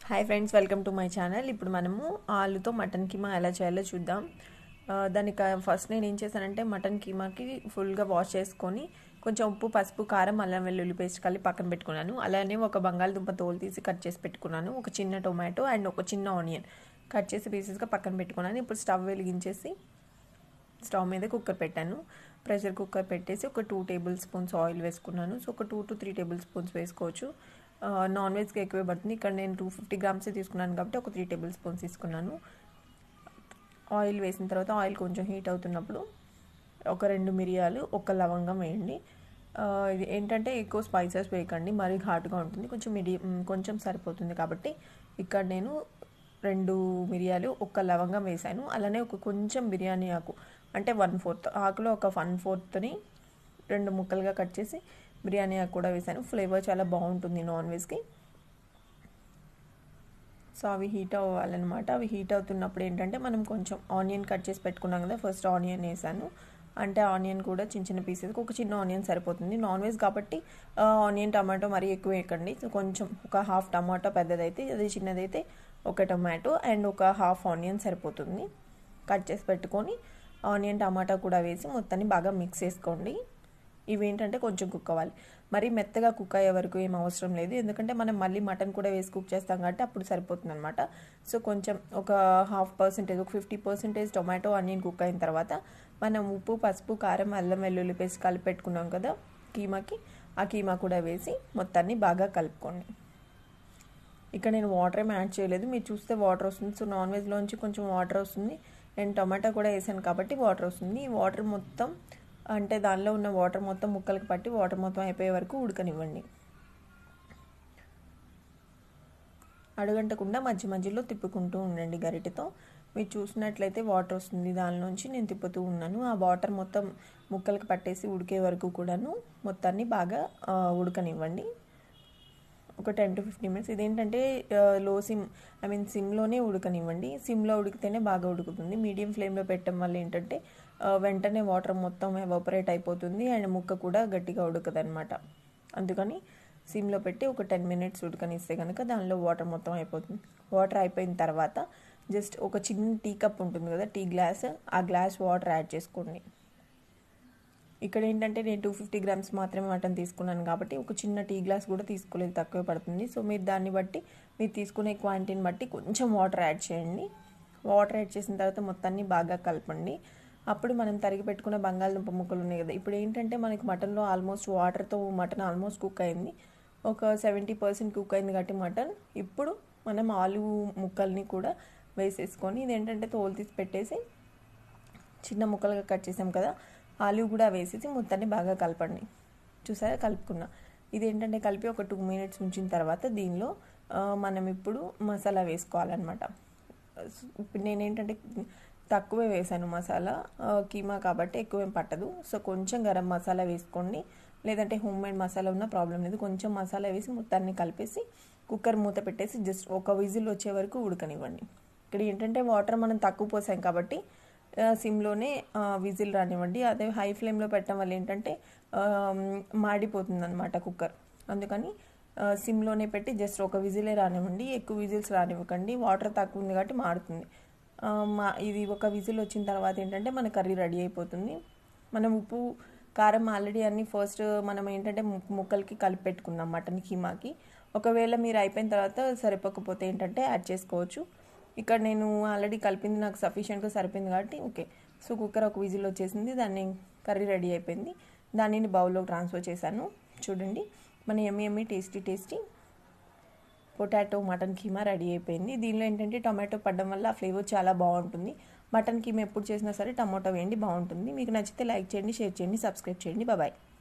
hi friends welcome to my channel ఇప్పుడు మనము ఆలుతో mutton keema ఎలా చేయాలో చూద్దాం ఆ, దానికి ఫస్ట్ నేను ఏం చేశానంటే మటన్ కీమాకి ఫుల్గా వాష్ చేసుకొని కొంచెం ఉప్పు పసుపు కారం అల్లం వెల్లుల్లి పేస్ట్ కలిపి పక్కన పెట్టుకున్నాను అలానే ఒక బంగాళదుంప తోలు తీసి కట్ చేసి పెట్టుకున్నాను ఒక చిన్న టొమాటో అండ్ ఒక చిన్న ఆనియన్ కట్ చేసి పీసెస్గా పక్కన పెట్టుకున్నాను ఇప్పుడు స్టవ్ వెలిగించేసి స్టవ్ మీద కుక్కర్ పెట్టాను ప్రెషర్ కుక్కర్ పెట్టేసి ఒక టూ టేబుల్ స్పూన్స్ ఆయిల్ వేసుకున్నాను సో ఒక two to three tablespoons వేసుకోవచ్చు నాన్ వెజ్కి ఎక్కువే పడుతుంది ఇక్కడ నేను టూ ఫిఫ్టీ గ్రామ్స్ తీసుకున్నాను కాబట్టి ఒక త్రీ టేబుల్ స్పూన్స్ తీసుకున్నాను ఆయిల్ వేసిన తర్వాత ఆయిల్ కొంచెం హీట్ అవుతున్నప్పుడు ఒక రెండు మిరియాలు ఒక లవంగం వేయండి ఆ, ఇది ఏంటంటే ఎక్కువ స్పైసెస్ వేయకండి మరీ ఘాటుగా ఉంటుంది కొంచెం మీడియం కొంచెం సరిపోతుంది కాబట్టి ఇక్కడ నేను రెండు మిరియాలు ఒక లవంగం వేసాను అలానే ఒక కొంచెం బిర్యానీ ఆకు అంటే వన్ ఫోర్త్ ఆకులో ఒక వన్ ఫోర్త్ని రెండు ముక్కలుగా కట్ చేసి బిర్యానీ ఆకు కూడా వేసాను ఫ్లేవర్ చాలా బాగుంటుంది నాన్ వెజ్కి సో అవి హీట్ అవ్వాలన్నమాట అవి హీట్ అవుతున్నప్పుడు ఏంటంటే మనం కొంచెం ఆనియన్ కట్ చేసి పెట్టుకున్నాం కదా ఫస్ట్ ఆనియన్ వేసాను అంటే ఆనియన్ కూడా చిన్న చిన్న పీసెస్కి ఒక చిన్న ఆనియన్ సరిపోతుంది నాన్ వెజ్ కాబట్టి ఆనియన్ టమాటో మరీ ఎక్కువ వేయకండి సో కొంచెం ఒక హాఫ్ టమాటో పెద్దదైతే అది చిన్నదైతే ఒక టమాటో అండ్ ఒక హాఫ్ ఆనియన్ సరిపోతుంది కట్ చేసి పెట్టుకొని ఆనియన్ టమాటా కూడా వేసి మొత్తాన్ని బాగా మిక్స్ చేసుకోండి ఇవి ఏంటంటే కొంచెం కుక్ అవ్వాలి మరి మెత్తగా కుక్ అయ్యే వరకు ఏం అవసరం లేదు ఎందుకంటే మనం మళ్ళీ మటన్ కూడా వేసి కుక్ చేస్తాం కాబట్టి అప్పుడు సరిపోతుంది అనమాట సో కొంచెం ఒక హాఫ్ పర్సెంటేజ్ ఒక fifty percentage tomato onion cook అయిన తర్వాత మనం ఉప్పు పసుపు కారం అల్లం వెల్లుల్లి పేస్ట్ కలిపి పెట్టుకున్నాం కదా కీమాకి ఆ కీమా కూడా వేసి మొత్తాన్ని బాగా కలుపుకోండి ఇక్కడ నేను వాటర్ ఏం యాడ్ చేయలేదు మీరు చూస్తే వాటర్ వస్తుంది సో నాన్ వెజ్లోంచి కొంచెం వాటర్ వస్తుంది నేను టమాటా కూడా వేసాను కాబట్టి వాటర్ వస్తుంది ఈ వాటర్ మొత్తం అంటే దానిలో ఉన్న వాటర్ మొత్తం ముక్కలకి పట్టి వాటర్ మొత్తం అయిపోయే వరకు ఉడకనివ్వండి అడుగంటకుండా మధ్య మధ్యలో తిప్పుకుంటూ ఉండండి గరిటెతో మీరు చూసినట్లయితే వాటర్ వస్తుంది దానిలోంచి నేను తిప్పుతూ ఉన్నాను ఆ వాటర్ మొత్తం ముక్కలకి పట్టేసి ఉడికే వరకు కూడాను మొత్తాన్ని బాగా ఉడకనివ్వండి ఒక టెన్ టు ఫిఫ్టీన్ మినిట్స్ ఇదేంటంటే లో సిమ్ ఐ మీన్ సిమ్లోనే ఉడకనివ్వండి సిమ్లో ఉడికితేనే బాగా ఉడుకుతుంది మీడియం ఫ్లేమ్లో పెట్టడం వల్ల ఏంటంటే వెంటనే వాటర్ మొత్తం ఎవాపరేట్ అయిపోతుంది అండ్ ముక్క కూడా గట్టిగా ఉడకదనమాట అందుకని సిమ్లో పెట్టి ఒక టెన్ మినిట్స్ ఉడకనిస్తే కనుక దానిలో వాటర్ మొత్తం అయిపోతుంది వాటర్ అయిపోయిన తర్వాత జస్ట్ ఒక చిన్న టీ కప్ ఉంటుంది కదా టీ గ్లాస్ ఆ గ్లాస్ వాటర్ యాడ్ చేసుకోండి ఇక్కడ ఏంటంటే నేను టూ ఫిఫ్టీ గ్రామ్స్ మాత్రమే మటన్ తీసుకున్నాను కాబట్టి ఒక చిన్న టీ గ్లాస్ కూడా తీసుకోలేదు తక్కువే పడుతుంది సో మీరు దాన్ని బట్టి మీరు తీసుకునే క్వాంటిటీని బట్టి కొంచెం వాటర్ యాడ్ చేయండి వాటర్ యాడ్ చేసిన తర్వాత మొత్తాన్ని బాగా కలపండి అప్పుడు మనం తరిగి పెట్టుకున్న బంగాళదుంప ముక్కలు ఉన్నాయి కదా ఇప్పుడు ఏంటంటే మనకి మటన్లో ఆల్మోస్ట్ వాటర్తో మటన్ ఆల్మోస్ట్ కుక్ అయింది ఒక సెవెంటీ పర్సెంట్ కుక్ అయింది కాబట్టి మటన్ ఇప్పుడు మనం ఆలు ముక్కల్ని కూడా వేసేసుకొని ఇదేంటంటే తోలు తీసి పెట్టేసి చిన్న ముక్కలుగా కట్ చేసాం కదా ఆలు కూడా వేసేసి మొత్తాన్ని బాగా కలపండి చూసారా కలుపుకున్నా ఇదేంటంటే కలిపి ఒక టూ మినిట్స్ ఉంచిన తర్వాత దీనిలో మనం ఇప్పుడు మసాలా వేసుకోవాలన్నమాట ఇప్పుడు నేనేంటంటే తక్కువే వేసాను మసాలా కీమా కాబట్టి ఎక్కువేం పట్టదు సో కొంచెం గరం మసాలా వేసుకోండి లేదంటే హోమ్ మేడ్ మసాలా ఉన్న ప్రాబ్లం లేదు కొంచెం మసాలా వేసి మొత్తాన్ని కలిపేసి కుక్కర్ మూత పెట్టేసి జస్ట్ ఒక విజిల్ వచ్చే వరకు ఉడకనివ్వండి ఇక్కడ ఏంటంటే వాటర్ మనం తక్కువ పోసాం కాబట్టి సిమ్లోనే విజిల్ రానివ్వండి అదే హై ఫ్లేమ్లో పెట్టడం వల్ల ఏంటంటే మాడిపోతుంది అనమాట కుక్కర్ అందుకని సిమ్లోనే పెట్టి జస్ట్ ఒక విజిలే రానివ్వండి ఎక్కువ విజిల్స్ రానివ్వకండి వాటర్ తక్కువ ఉంది కాబట్టి మాడుతుంది మా ఇది ఒక విజిల్ వచ్చిన తర్వాత ఏంటంటే మన కర్రీ రెడీ అయిపోతుంది మనం ఉప్పు కారం ఆల్రెడీ అన్నీ ఫస్ట్ మనం ఏంటంటే ముక్కలకి కలిపి పెట్టుకున్నాం మటన్ కీమాకి ఒకవేళ మీరు అయిపోయిన తర్వాత సరిపోకపోతే ఏంటంటే యాడ్ చేసుకోవచ్చు ఇక్కడ నేను ఆల్రెడీ కలిపింది నాకు సఫిషియెంట్గా సరిపోయింది కాబట్టి ఓకే సో కుక్కర్ ఒక విజిల్ వచ్చేసింది దాన్ని కర్రీ రెడీ అయిపోయింది దానిని బౌల్లో ట్రాన్స్ఫర్ చేశాను చూడండి మన yummy yummy tasty tasty potato mutton keema ready అయిపోయింది దీనిలో ఏంటంటే టమాటో పడడం వల్ల ఆ ఫ్లేవర్ చాలా బాగుంటుంది మటన్ కీమా ఎప్పుడు చేసినా సరే టమాటో వేయండి బాగుంటుంది మీకు నచ్చితే లైక్ చేయండి షేర్ చేయండి సబ్స్క్రైబ్ చేయండి బాయ్